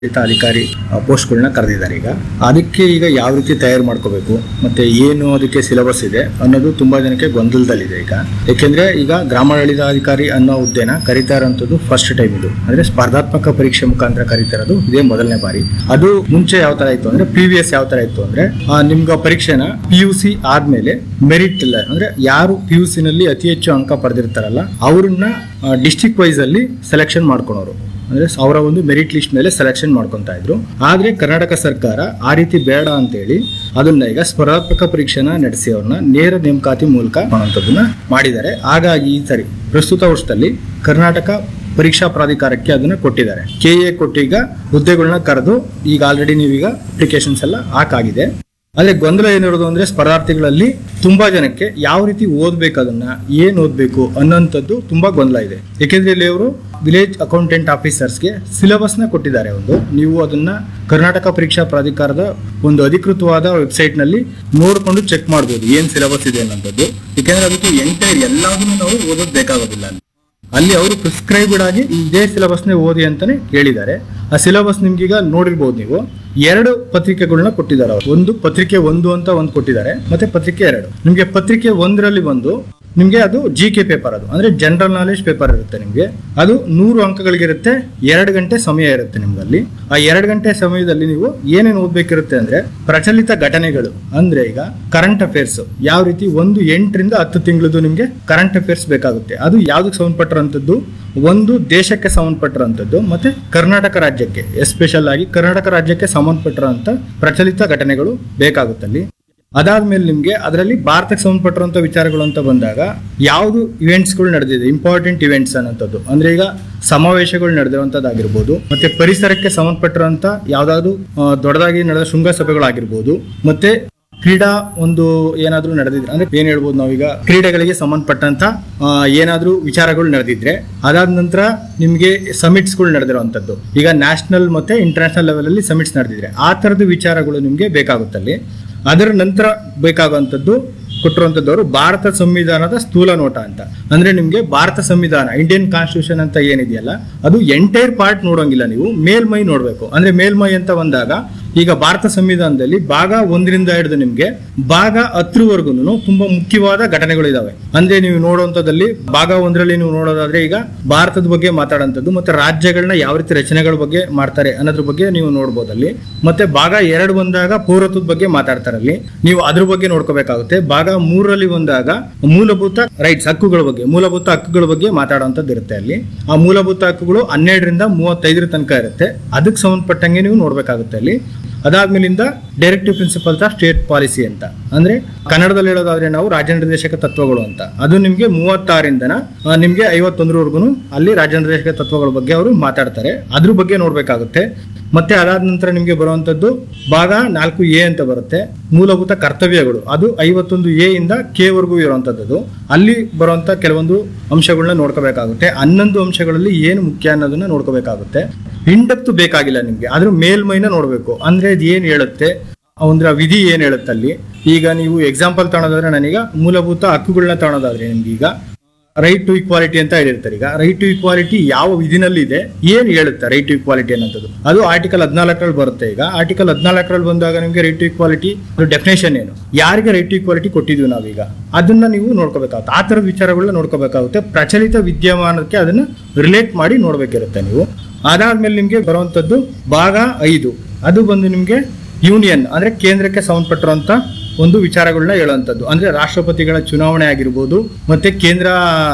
ಆಡಳಿತ ಅಧಿಕಾರಿ ಪೋಸ್ಟ್ಗಳನ್ನ ಕರೆದಿದ್ದಾರೆ ಈಗ ಅದಕ್ಕೆ ಈಗ ಯಾವ ರೀತಿ ತಯಾರು ಮಾಡ್ಕೋಬೇಕು ಮತ್ತೆ ಏನು ಅದಕ್ಕೆ ಸಿಲೆಬಸ್ ಇದೆ ಅನ್ನೋದು ತುಂಬಾ ಜನಕ್ಕೆ ಗೊಂದಲದಲ್ಲಿದೆ ಈಗ ಯಾಕೆಂದ್ರೆ ಈಗ ಗ್ರಾಮಾಡಳಿತಾಧಿಕಾರಿ ಅನ್ನೋ ಹುದ್ದೆನ ಕರಿತಾ ಇರೋಂಥದ್ದು ಫಸ್ಟ್ ಟೈಮ್ ಇದು ಅಂದ್ರೆ ಸ್ಪರ್ಧಾತ್ಮಕ ಪರೀಕ್ಷೆ ಮುಖಾಂತರ ಕರಿತಾ ಇರೋದು ಇದೇ ಮೊದಲನೇ ಬಾರಿ ಅದು ಮುಂಚೆ ಯಾವ ತರ ಇತ್ತು ಅಂದ್ರೆ ಪ್ರಿವಿಯಸ್ ಯಾವ ತರ ಇತ್ತು ಅಂದ್ರೆ ಆ, ನಿಮ್ಗೆ ಆ ಪರೀಕ್ಷೆನ ಪಿ ಯು ಸಿ ಆದ್ಮೇಲೆ ಮೆರಿಟ್ ಇಲ್ಲ ಅಂದ್ರೆ ಯಾರು ಪಿ ಯು ಸಿ ನಲ್ಲಿ ಅತಿ ಹೆಚ್ಚು ಅಂಕ ಪಡೆದಿರ್ತಾರಲ್ಲ ಅವ್ರನ್ನ ಡಿಸ್ಟಿಕ್ ವೈಸ್ ಅಲ್ಲಿ ಸೆಲೆಕ್ಷನ್ ಮಾಡ್ಕೊಳೋರು ಅಂದ್ರೆ ಅವರ ಒಂದು ಮೆರಿಟ್ ಲಿಸ್ಟ್ ಮೇಲೆ ಸೆಲೆಕ್ಷನ್ ಮಾಡ್ಕೊಂತಾ ಇದ್ರು ಆದ್ರೆ ಕರ್ನಾಟಕ ಸರ್ಕಾರ ಆ ರೀತಿ ಬೇಡ ಅಂತೇಳಿ ಅದನ್ನ ಈಗ ಸ್ಪರ್ಧಾತ್ಮಕ ಪರೀಕ್ಷೆನ ನಡೆಸಿ ಅವ್ರನ್ನ ನೇರ ನೇಮಕಾತಿ ಮೂಲಕ ಮಾಡುವಂಥದ್ದನ್ನ ಮಾಡಿದ್ದಾರೆ ಹಾಗಾಗಿ ಈ ಸರಿ ಪ್ರಸ್ತುತ ವರ್ಷದಲ್ಲಿ ಕರ್ನಾಟಕ ಪರೀಕ್ಷಾ ಪ್ರಾಧಿಕಾರಕ್ಕೆ ಅದನ್ನ ಕೊಟ್ಟಿದ್ದಾರೆ ಕೆ ಎ ಕೊಟ್ಟೀಗ ಹುದ್ದೆಗಳನ್ನ ಕರೆದು ಈಗ ಆಲ್ರೆಡಿ ನೀವೀಗ ಅಪ್ಲಿಕೇಶನ್ಸ್ ಎಲ್ಲ ಹಾಕಾಗಿದೆ ಆದ್ರೆ ಗೊಂದಲ ಏನಿರೋದು ಅಂದ್ರೆ ಸ್ಪರ್ಧಾರ್ಥಿಗಳಲ್ಲಿ ತುಂಬಾ ಜನಕ್ಕೆ ಯಾವ ರೀತಿ ಓದ್ಬೇಕು ಅದನ್ನ ಏನ್ ಓದ್ಬೇಕು ಅನ್ನೋಂಥದ್ದು ತುಂಬಾ ಗೊಂದಲ ಇದೆ ಯಾಕೆಂದ್ರೆ ಇಲ್ಲಿ ಅವರು ವಿಲೇಜ್ ಅಕೌಂಟೆಂಟ್ ಆಫೀಸರ್ಸ್ಗೆ ಸಿಲೆಬಸ್ ನ ಕೊಟ್ಟಿದ್ದಾರೆ ಒಂದು ನೀವು ಅದನ್ನ ಕರ್ನಾಟಕ ಪರೀಕ್ಷಾ ಪ್ರಾಧಿಕಾರದ ಒಂದು ಅಧಿಕೃತವಾದ ವೆಬ್ಸೈಟ್ ನಲ್ಲಿ ನೋಡ್ಕೊಂಡು ಚೆಕ್ ಮಾಡ್ಬೋದು ಏನ್ ಸಿಲೆಬಸ್ ಇದೆ ಅನ್ನೋಂಥದ್ದು ಯಾಕೆಂದ್ರೆ ಅದಕ್ಕೆ ಎಂಟೈರ್ ಎಲ್ಲದನ್ನು ನಾವು ಓದೋದ್ ಬೇಕಾಗೋದಿಲ್ಲ ಅಲ್ಲಿ. ಅಲ್ಲಿ ಅವರು ಪ್ರಿಸ್ಕ್ರೈಬ್ಡ್ ಆಗಿ ಇದೇ ಸಿಲೆಬಸ್ನೇ ಓದಿ ಅಂತಾನೆ ಹೇಳಿದ್ದಾರೆ ಆ ಸಿಲೆಬಸ್ ನಿಮ್ಗೀಗ ನೋಡಿರ್ಬೋದು ನೀವು ಎರಡು ಪತ್ರಿಕೆಗಳನ್ನ ಕೊಟ್ಟಿದ್ದಾರೆ ಅವರು ಒಂದು ಪತ್ರಿಕೆ ಒಂದು ಅಂತ ಒಂದು ಕೊಟ್ಟಿದ್ದಾರೆ ಮತ್ತೆ ಪತ್ರಿಕೆ ಎರಡು ನಿಮ್ಗೆ ಪತ್ರಿಕೆ ಒಂದರಲ್ಲಿ ಬಂದು ನಿಮ್ಗೆ ಅದು ಜಿ ಕೆ ಪೇಪರ್ ಅದು ಅಂದ್ರೆ ಜನರಲ್ ನಾಲೆಜ್ ಪೇಪರ್ ಇರುತ್ತೆ ನಿಮ್ಗೆ ಅದು ನೂರು ಅಂಕಗಳಿಗಿರುತ್ತೆ ಎರಡು ಗಂಟೆ ಸಮಯ ಇರುತ್ತೆ ನಿಮ್ಗಲ್ಲಿ ಆ ಎರಡು ಗಂಟೆ ಸಮಯದಲ್ಲಿ ನೀವು ಏನೇನು ಓದ್ಬೇಕಿರುತ್ತೆ ಅಂದ್ರೆ ಪ್ರಚಲಿತ ಘಟನೆಗಳು ಅಂದ್ರೆ ಈಗ ಕರೆಂಟ್ ಅಫೇರ್ಸ್ ಯಾವ ರೀತಿ ಒಂದು ಎಂಟರಿಂದ ಹತ್ತು ತಿಂಗಳದು ನಿಮ್ಗೆ ಕರೆಂಟ್ ಅಫೇರ್ಸ್ ಬೇಕಾಗುತ್ತೆ ಅದು ಯಾವ್ದಕ್ಕೆ ಸಂಬಂಧಪಟ್ಟಿರೋಂಥದ್ದು ಒಂದು ದೇಶಕ್ಕೆ ಸಂಬಂಧಪಟ್ಟಿರೋಂಥದ್ದು ಮತ್ತೆ ಕರ್ನಾಟಕ ರಾಜ್ಯಕ್ಕೆ ಎಸ್ಪೆಷಲ್ ಆಗಿ ಕರ್ನಾಟಕ ರಾಜ್ಯಕ್ಕೆ ಸಂಬಂಧಪಟ್ಟಿರೋಂಥ ಪ್ರಚಲಿತ ಘಟನೆಗಳು ಬೇಕಾಗುತ್ತಲ್ಲಿ ಅದಾದ್ಮೇಲೆ ನಿಮ್ಗೆ ಅದರಲ್ಲಿ ಭಾರತಕ್ಕೆ ಸಂಬಂಧಪಟ್ಟಿರುವಂತ ವಿಚಾರಗಳು ಅಂತ ಬಂದಾಗ ಯಾವುದು ಇವೆಂಟ್ಸ್ಗಳು ನಡೆದಿದೆ ಇಂಪಾರ್ಟೆಂಟ್ ಇವೆಂಟ್ಸ್ ಅನ್ನೋಂಥದ್ದು ಅಂದ್ರೆ ಈಗ ಸಮಾವೇಶಗಳು ನಡೆದಿರುವಂತದ್ದಾಗಿರ್ಬೋದು ಮತ್ತೆ ಪರಿಸರಕ್ಕೆ ಸಂಬಂಧಪಟ್ಟಿರುವಂತ ಯಾವ್ದಾದ್ರು ಆ, ದೊಡ್ಡದಾಗಿ ನಡೆದ ಶೃಂಗಸಭೆಗಳಾಗಿರ್ಬೋದು ಮತ್ತೆ ಕ್ರೀಡಾ ಒಂದು ಏನಾದ್ರೂ ನಡೆದಿದ್ರೆ ಅಂದ್ರೆ ಏನ್ ಹೇಳ್ಬೋದು ನಾವೀಗ ಕ್ರೀಡೆಗಳಿಗೆ ಸಂಬಂಧಪಟ್ಟಂತ ಆ, ಏನಾದ್ರೂ ವಿಚಾರಗಳು ನಡೆದಿದ್ರೆ ಅದಾದ ನಂತರ ನಿಮ್ಗೆ ಸಮಿಟ್ಸ್ಗಳು ನಡೆದಿರುವಂತದ್ದು ಈಗ ನ್ಯಾಷನಲ್ ಮತ್ತೆ ಇಂಟರ್ನ್ಯಾಷನಲ್ ಲೆವೆಲ್ ಅಲ್ಲಿ ಸಮಿಟ್ಸ್ ನಡೆದಿದ್ರೆ ಆ ತರದ ವಿಚಾರಗಳು ನಿಮ್ಗೆ ಬೇಕಾಗುತ್ತಲ್ಲಿ ಅದರ ನಂತರ ಬೇಕಾಗುವಂಥದ್ದು ಕೊಟ್ಟಿರುವಂಥದ್ದವರು ಭಾರತ ಸಂವಿಧಾನದ ಸ್ಥೂಲ ನೋಟ ಅಂತ ಅಂದ್ರೆ ನಿಮ್ಗೆ ಭಾರತ ಸಂವಿಧಾನ ಇಂಡಿಯನ್ ಕಾನ್ಸ್ಟಿಟ್ಯೂಷನ್ ಅಂತ ಏನಿದೆಯಲ್ಲ ಅದು ಎಂಟೈರ್ ಪಾರ್ಟ್ ನೋಡೋಂಗಿಲ್ಲ ನೀವು ಮೇಲ್ಮೈ ನೋಡ್ಬೇಕು ಅಂದ್ರೆ ಮೇಲ್ಮೈ ಅಂತ ಬಂದಾಗ ಈಗ ಭಾರತ ಸಂವಿಧಾನದಲ್ಲಿ ಭಾಗ ಒಂದರಿಂದ ಹಿಡಿದು ನಿಮ್ಗೆ ಭಾಗ ಹತ್ರವರೆಗೂ ತುಂಬಾ ಮುಖ್ಯವಾದ ಘಟನೆಗಳು ಇದಾವೆ ಅಂದ್ರೆ ನೀವು ನೋಡುವಂತದಲ್ಲಿ ಭಾಗ ಒಂದರಲ್ಲಿ ನೀವು ನೋಡೋದಾದ್ರೆ ಈಗ ಭಾರತದ ಬಗ್ಗೆ ಮಾತಾಡೋಂಥದ್ದು ಮತ್ತೆ ರಾಜ್ಯಗಳನ್ನ ಯಾವ ರೀತಿ ರಚನೆಗಳ ಬಗ್ಗೆ ಮಾಡ್ತಾರೆ ಅನ್ನೋದ್ರ ಬಗ್ಗೆ ನೀವು ನೋಡ್ಬೋದಲ್ಲಿ ಮತ್ತೆ ಭಾಗ ಎರಡು ಬಂದಾಗ ಪೌರತ್ವದ ಬಗ್ಗೆ ಮಾತಾಡ್ತಾರೆ ಅಲ್ಲಿ ನೀವು ಅದ್ರ ಬಗ್ಗೆ ನೋಡ್ಕೋಬೇಕಾಗುತ್ತೆ ಭಾಗ ಮೂರರಲ್ಲಿ ಬಂದಾಗ ಮೂಲಭೂತ ರೈಟ್ಸ್ ಹಕ್ಕುಗಳ ಬಗ್ಗೆ ಮೂಲಭೂತ ಹಕ್ಕುಗಳ ಬಗ್ಗೆ ಮಾತಾಡುವಂಥದ್ದು ಇರುತ್ತೆ ಅಲ್ಲಿ ಆ ಮೂಲಭೂತ ಹಕ್ಕುಗಳು ಹನ್ನೆರಡರಿಂದ ಮೂವತ್ತೈದರ ತನಕ ಇರುತ್ತೆ ಅದಕ್ಕೆ ಸಂಬಂಧಪಟ್ಟಂಗೆ ನೀವು ನೋಡ್ಬೇಕಾಗುತ್ತೆ ಅಲ್ಲಿ ಅದಾದ್ಮೇಲಿಂದ directive principles of state policy ಅಂತ ಅಂದ್ರೆ ಕನ್ನಡದಲ್ಲಿ ಹೇಳೋದಾದ್ರೆ ನಾವು ರಾಜ್ಯ ನಿರ್ದೇಶಕ ತತ್ವಗಳು ಅಂತ ಅದು ನಿಮ್ಗೆ ಮೂವತ್ತಾರಿಂದನ ಆ, ನಿಮ್ಗೆ ಐವತ್ತೊಂದರವರೆಗೂ ಅಲ್ಲಿ ರಾಜ್ಯ ನಿರ್ದೇಶಕ ತತ್ವಗಳ ಬಗ್ಗೆ ಅವರು ಮಾತಾಡ್ತಾರೆ ಅದ್ರ ಬಗ್ಗೆ ನೋಡ್ಬೇಕಾಗುತ್ತೆ ಮತ್ತೆ ಅದಾದ ನಂತರ ನಿಮ್ಗೆ ಬರುವಂತದ್ದು ಭಾಗ ನಾಲ್ಕು ಎ ಅಂತ ಬರುತ್ತೆ ಮೂಲಭೂತ ಕರ್ತವ್ಯಗಳು ಅದು ಐವತ್ತೊಂದು ಎ ಇಂದ ಕೆ ವರೆಗೂ ಇರುವಂತದ್ದು ಅಲ್ಲಿ ಬರುವಂತ ಕೆಲವೊಂದು ಅಂಶಗಳನ್ನ ನೋಡ್ಕೋಬೇಕಾಗುತ್ತೆ ಹನ್ನೊಂದು ಅಂಶಗಳಲ್ಲಿ ಏನು ಮುಖ್ಯ ಅನ್ನೋದನ್ನ ನೋಡ್ಕೋಬೇಕಾಗುತ್ತೆ ಇಂಡಪ್ತು ಬೇಕಾಗಿಲ್ಲ ನಿಮ್ಗೆ ಅದ್ರ ಮೇಲ್ಮೈನ ನೋಡ್ಬೇಕು ಅಂದ್ರೆ ಇದು ಏನ್ ಹೇಳುತ್ತೆ ಅಂದ್ರೆ ಆ ವಿಧಿ ಏನ್ ಹೇಳುತ್ತೆ ಅಲ್ಲಿ ಈಗ ನೀವು ಎಕ್ಸಾಂಪಲ್ ತಗೊಳೋದಾದ್ರೆ ನಾನೀಗ ಮೂಲಭೂತ ಹಕ್ಕುಗಳನ್ನ ತಗೊಳೋದಾದ್ರೆ ನಿಮ್ಗೆ ಈಗ ರೈಟ್ ಟು ಇಕ್ವಾಲಿಟಿ ಅಂತ ಹೇಳಿರ್ತಾರೆ ಈಗ ರೈಟ್ ಟು ಇಕ್ವಾಲಿಟಿ ಯಾವ ವಿಧಿನಲ್ಲಿ ಇದೆ ಏನ್ ಹೇಳುತ್ತೆ ರೈಟ್ ಟು ಇಕ್ವಾಲಿಟಿ ಅನ್ನೋದು ಅದು ಆರ್ಟಿಕಲ್ ಹದಿನಾಲ್ಕರಲ್ಲಿ ಬರುತ್ತೆ ಈಗ ಆರ್ಟಿಕಲ್ ಹದಿನಾಲ್ಕರಲ್ಲಿ ಬಂದಾಗ ನಿಮಗೆ ರೈಟ್ ಟು ಇಕ್ವಾಲಿಟಿ ಡೆಫಿನೇಷನ್ ಏನು ಯಾರಿಗೆ ರೈಟ್ ಟು ಇಕ್ವಾಲಿಟಿ ಕೊಟ್ಟಿದ್ವಿ ನಾವೀಗ ಅದನ್ನ ನೀವು ನೋಡ್ಕೋಬೇಕಾಗುತ್ತೆ ಆ ತರದ ವಿಚಾರಗಳನ್ನ ನೋಡ್ಕೋಬೇಕಾಗುತ್ತೆ ಪ್ರಚಲಿತ ವಿದ್ಯಮಾನಕ್ಕೆ ಅದನ್ನ ರಿಲೇಟ್ ಮಾಡಿ ನೋಡ್ಬೇಕಿರುತ್ತೆ ನೀವು ಅದಾದ್ಮೇಲೆ ನಿಮ್ಗೆ ಬರುವಂತದ್ದು ಭಾಗ ಐದು ಅದು ಬಂದು ನಿಮ್ಗೆ ಯೂನಿಯನ್ ಅಂದ್ರೆ ಕೇಂದ್ರಕ್ಕೆ ಸಂಬಂಧಪಟ್ಟಿರುವಂತ ಒಂದು ವಿಚಾರಗಳನ್ನ ಹೇಳುವಂಥದ್ದು ಅಂದ್ರೆ ರಾಷ್ಟ್ರಪತಿಗಳ ಚುನಾವಣೆ ಆಗಿರ್ಬೋದು ಮತ್ತೆ ಕೇಂದ್ರ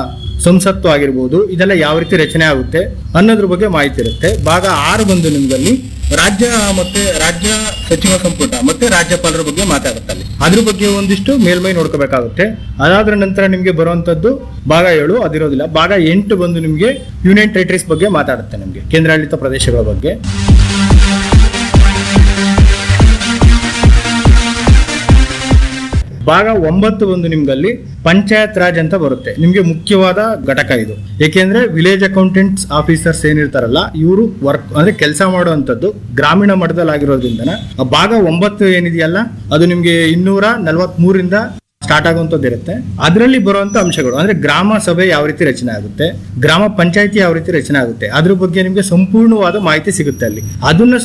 ಸಂಸತ್ತು ಆಗಿರ್ಬೋದು ಇದೆಲ್ಲ ಯಾವ ರೀತಿ ರಚನೆ ಆಗುತ್ತೆ ಅನ್ನೋದ್ರ ಬಗ್ಗೆ ಮಾಹಿತಿ ಇರುತ್ತೆ ಭಾಗ ಆರು ಬಂದು ನಿಮ್ಗಲ್ಲಿ ರಾಜ್ಯ ಮತ್ತೆ ರಾಜ್ಯ ಸಚಿವ ಸಂಪುಟ ಮತ್ತೆ ರಾಜ್ಯಪಾಲರ ಬಗ್ಗೆ ಮಾತಾಡುತ್ತೆ ಅಲ್ಲಿ ಅದ್ರ ಬಗ್ಗೆ ಒಂದಿಷ್ಟು ಮೇಲ್ಮೈ ನೋಡ್ಕೋಬೇಕಾಗುತ್ತೆ ಅದಾದ್ರ ನಂತರ ನಿಮ್ಗೆ ಬರುವಂತದ್ದು ಭಾಗ ಏಳು ಅದಿರೋದಿಲ್ಲ ಭಾಗ ಎಂಟು ಬಂದು ನಿಮ್ಗೆ ಯೂನಿಯನ್ ಟೆರಿಟರೀಸ್ ಬಗ್ಗೆ ಮಾತಾಡುತ್ತೆ ನಿಮ್ಗೆ ಕೇಂದ್ರಾಡಳಿತ ಪ್ರದೇಶಗಳ ಬಗ್ಗೆ ಭಾಗ ಒಂಬತ್ತು ಬಂದು ನಿಮ್ಗಲ್ಲಿ ಪಂಚಾಯತ್ ರಾಜ್ ಅಂತ ಬರುತ್ತೆ ನಿಮ್ಗೆ ಮುಖ್ಯವಾದ ಘಟಕ ಇದು ಏಕೆಂದ್ರೆ ವಿಲೇಜ್ ಅಕೌಂಟೆಂಟ್ಸ್ ಆಫೀಸರ್ಸ್ ಏನಿರ್ತಾರಲ್ಲ ಇವರು ವರ್ಕ್ ಅಂದ್ರೆ ಕೆಲಸ ಮಾಡುವಂತದ್ದು ಗ್ರಾಮೀಣ ಮಟ್ಟದಲ್ಲಿ ಆಗಿರೋದ್ರಿಂದ ಆ ಭಾಗ ಒಂಬತ್ತು ಏನಿದೆಯಲ್ಲ ಅದು ನಿಮ್ಗೆ ಇನ್ನೂರ ನಲವತ್ತ್ ಮೂರಿಂದ ಸ್ಟಾರ್ಟ್ ಆಗುವಂಥದ್ದು ಇರುತ್ತೆ ಅದರಲ್ಲಿ ಬರುವಂತ ಅಂಶಗಳು ಅಂದ್ರೆ ಗ್ರಾಮ ಸಭೆ ಯಾವ ರೀತಿ ರಚನೆ ಆಗುತ್ತೆ ಗ್ರಾಮ ಪಂಚಾಯತಿ ಯಾವ ರೀತಿ ರಚನೆ ಆಗುತ್ತೆ ಅದ್ರ ಬಗ್ಗೆ ನಿಮಗೆ ಸಂಪೂರ್ಣವಾದ ಮಾಹಿತಿ ಸಿಗುತ್ತೆ ಅಲ್ಲಿ ಅದನ್ನ